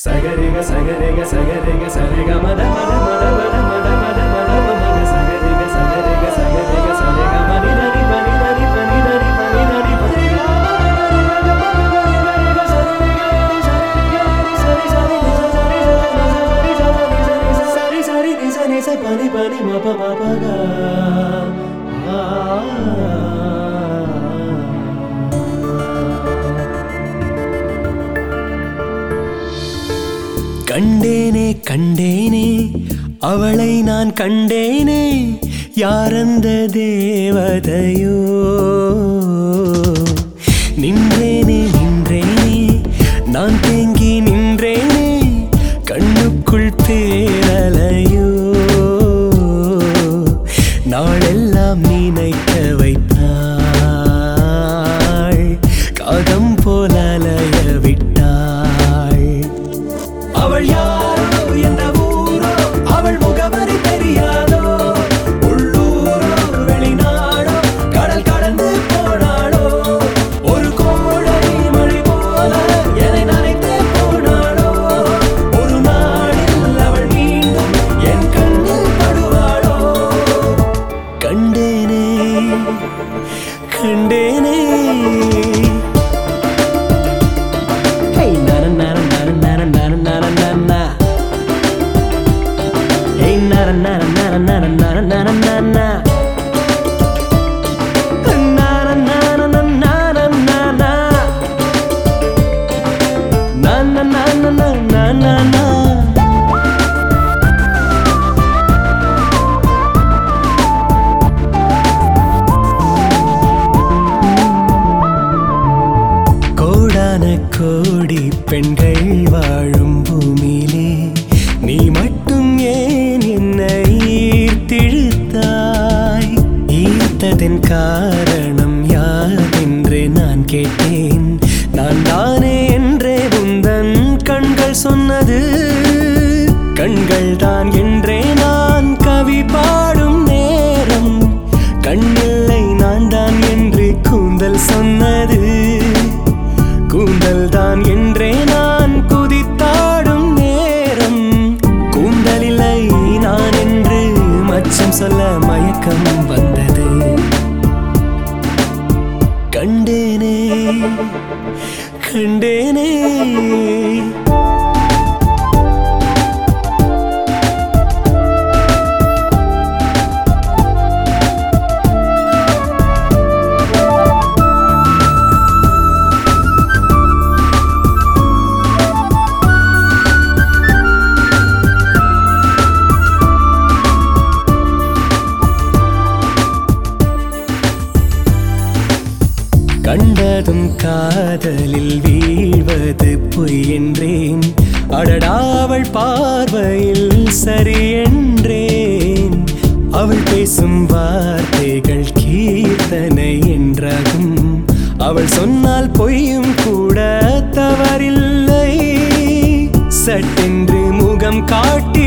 சகரிக சகரிக சகரிக சரிக மத மத மத மத மத மத மத மத சகரிக சகரிக சகரிக சரிக மணி நரி பனி நரி பனி நரி பனி நரி பனி சரி சரி நிச நிச பனி பனி மப மபக கண்டேனே கண்டேனே அவளை நான் கண்டேனே யாரந்த தேவதையோ நின்றேனே நின்றேனே நான் தேங்கி நின்றேனே கண்ணுக்குள் தேரலையோ நாளெல்லாம் நினைக்க வைத்தாள் காதம் போல அலைய விட்டாள் அவள் யாரோ எந்த ஊரோ அவள் முகவரி தெரியாதோ உள்ளூரோ வெளிநாடோ கடல் கடந்து போனாளோ ஒரு கோடை மழை போல என்னை நனைத்து போனாளோ ஒரு நாளில் அவள் மீண்டும் என் கண்ணில் படுவாளோ கண்டேனே கண்டேனே Hey, na na na na na na na na na na na. Hey, na na na na na na na na na na na na. Na na na na na na na na na. Na na na na na na na na. கோடான கோடி பெண்கள் வாழும் பூமியிலே நீ மட்டும் ஏன் என்னை ஈர்த்திழுத்தாய் ஈர்த்ததன் காரணம் யாதென்று நான் கேட்டேன் நான் தானே என்றே உந்தன் கண்கள் சொன்னது கண்கள் தான் என்றே நான் கவி பாடும் நேரம் கண்ணில்லை நான் தான் என்று கூந்தல் சொன்னது கூந்தல் தான் என்றே நான் குதித்தாடும் நேரம் கூந்தலில்லை நான் என்று மச்சம் சொல்ல மயக்கம் வந்தது கண்டேனே கண்டேனே கண்டதும் காதலில் வீழ்வது பொய் என்றேன் அடடாவள் பார்வையில் சரி என்றேன் அவள் பேசும் வார்த்தைகள் கீர்த்தனை என்றாகும் அவள் சொன்னால் பொய்யும் கூட தவறில்லை சட்டென்று முகம் காட்டி